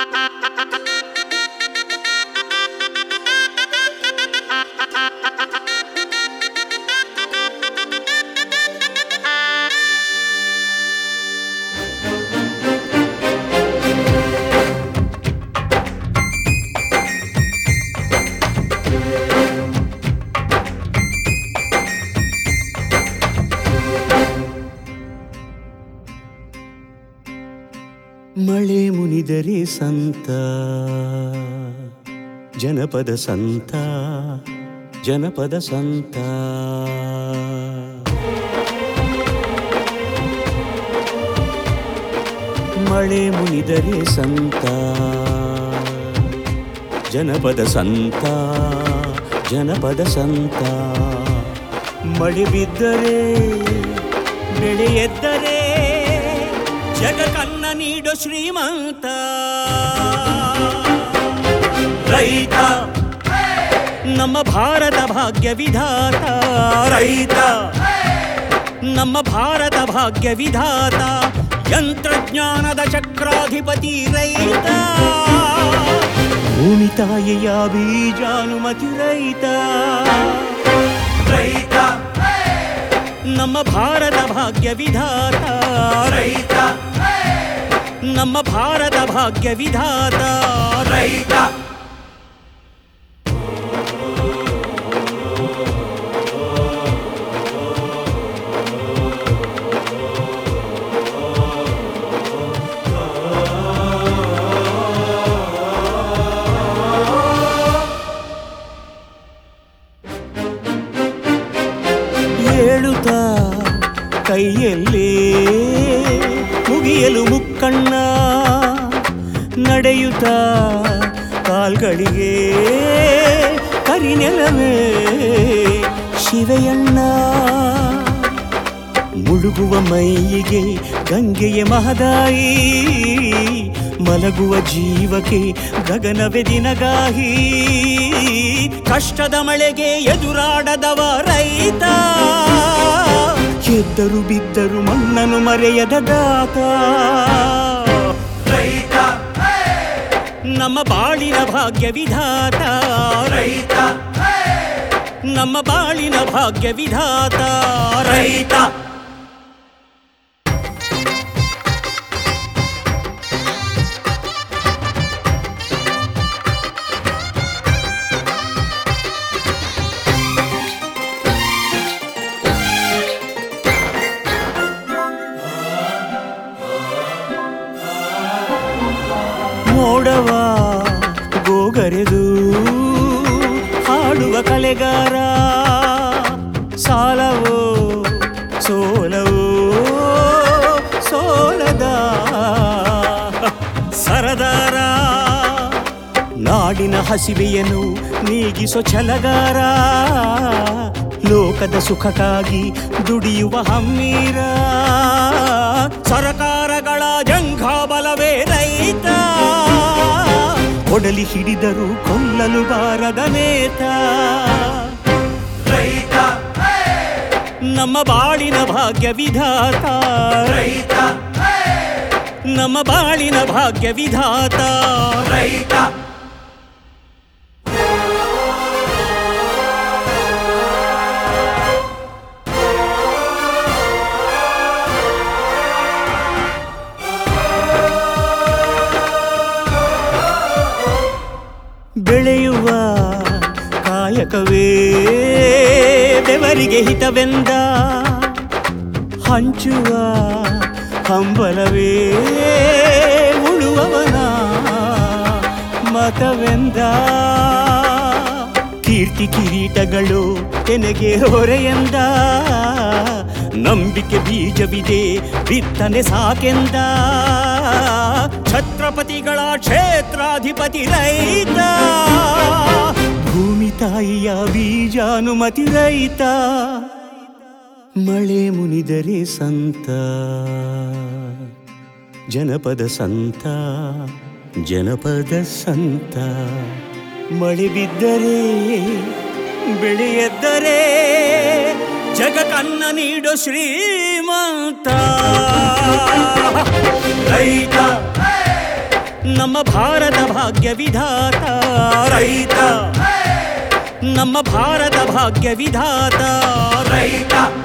ಮಳೆ ಮುನಿದರೆ ಸಂತ ಜನಪದ ಸಂತ ಜನಪದ ಸಂತ ಮಳೆ ಮುನಿದರೆ ಸಂತ ಜನಪದ ಸಂತ ಜನಪದ ಸಂತ ಮಳೆ ಬಿದ್ದರೆ ಬೆಳೆ ಎದ್ದರೆ ಜಗ ಕನ್ನ ನೀಡೋ ಶ್ರೀಮಂತ ರೈತ ನಮ್ಮ ಭಾರತ ಭಾಗ್ಯ ವಿಧಾತ ರೈತ ನಮ್ಮ ಭಾರತ ಭಾಗ್ಯ ವಿಧಾತ ಯಂತ್ರಜ್ಞಾನದ ಚಕ್ರಾಧಿಪತಿ ರೈತ ಭೂಮಿ ತಾಯಿಯ ಬೀಜಾನುಮತಿ ರೈತ ರೈತ ನಮ್ಮ ಭಾರತ ಭಾಗ್ಯ ವಿಧಾತ ರೈತ ನಮ್ಮ ಭಾರತ ಭಾಗ್ಯ ವಿಧಾತ ರೈತ ಏಳುತ್ತಾ ಕೈಯಲ್ಲಿ ಮುಗಿಯಲು ಮುಕ್ಕಣ್ಣ ನಡೆಯುತ್ತಾ ಕಾಲ್ಗಳಿಗೆ ಕರಿನೆಲವೇ ಶಿವೆಯಣ್ಣ ಮುಳುಗುವ ಮೈಯಿಗೆ ಗಂಗೆಯ ಮಹದಾಯಿ ಮಲಗುವ ಜೀವಕ್ಕೆ ಗಗನವೇ ದಿನಗಾಹಿ ಕಷ್ಟದ ಮಳೆಗೆ ಎದುರಾಡದವ ರೈತ ಎದ್ದರು ಬಿದ್ದರು ಮಣ್ಣನ್ನು ಮರೆಯದ ದಾತ ರೈತ ನಮ್ಮ ಬಾಳಿನ ಭಾಗ್ಯ ವಿಧಾತ ರೈತ ನಮ್ಮ ಬಾಳಿನ ಭಾಗ್ಯ ವಿಧಾತ ರೈತ ಮೋಡವ ಗೋಗರೆದು ಹಾಡುವ ಕಲೆಗಾರ ಸಾಲವೋ ಸೋಲವೋ ಸೋಲದ ಸರದಾರ ನಾಡಿನ ಹಸಿವೆಯನ್ನು ನೀಗಿಸೋ ಛಲಗಾರ ಲೋಕದ ಸುಖಕ್ಕಾಗಿ ದುಡಿಯುವ ಹಮ್ಮೀರ ಸರಕಾರಗಳ ಜಂಘಾಬಲವೇ ರೈತ ಕೊಡಲಿ ಹಿಡಿದರು ಕೊಲ್ಲಲು ಬಾರದ ನೇತ ರೈತ ನಮ್ಮ ಬಾಳಿನ ಭಾಗ್ಯ ವಿಧಾತ ರೈತ ನಮ್ಮ ಬಾಳಿನ ಭಾಗ್ಯ ವಿಧಾತ ರೈತ ಬೆಳೆಯುವ ಕಾಯಕವೇ ಬೆವರಿಗೆ ಹಿತವೆಂದ ಹಂಚುವ ಹಂಬಲವೇ ಉಳುವವನ ಮತವೆಂದ ಕೀರ್ತಿ ಕಿರೀಟಗಳು ತೆನೆಗೆ ಹೊರೆಯೆಂದ ನಂಬಿಕೆ ಬೀಜವಿದೆ ಬಿತ್ತನೆ ಸಾಕೆಂದ ಛತ್ರಪತಿಗಳ ಕ್ಷೇತ್ರಾಧಿಪತಿ ರೈತ ಭೂಮಿ ತಾಯಿಯ ಬೀಜಾನುಮತಿ ರೈತ ಮಳೆ ಮುನಿದರೆ ಸಂತ ಜನಪದ ಸಂತ ಜನಪದ ಸಂತ ಮಳೆ ಬಿದ್ದರೆ ಬೆಳೆ ಎದ್ದರೆ ಜಗ ಕನ್ನ ನೀಡೋ ಶ್ರೀಮಂತ ರೈತ ನಮ್ಮ ಭಾರತ ಭಾಗ್ಯ ವಿಧಾತ ರೈತ ನಮ್ಮ ಭಾರತ ಭಾಗ್ಯ ವಿಧಾತ ರೈತ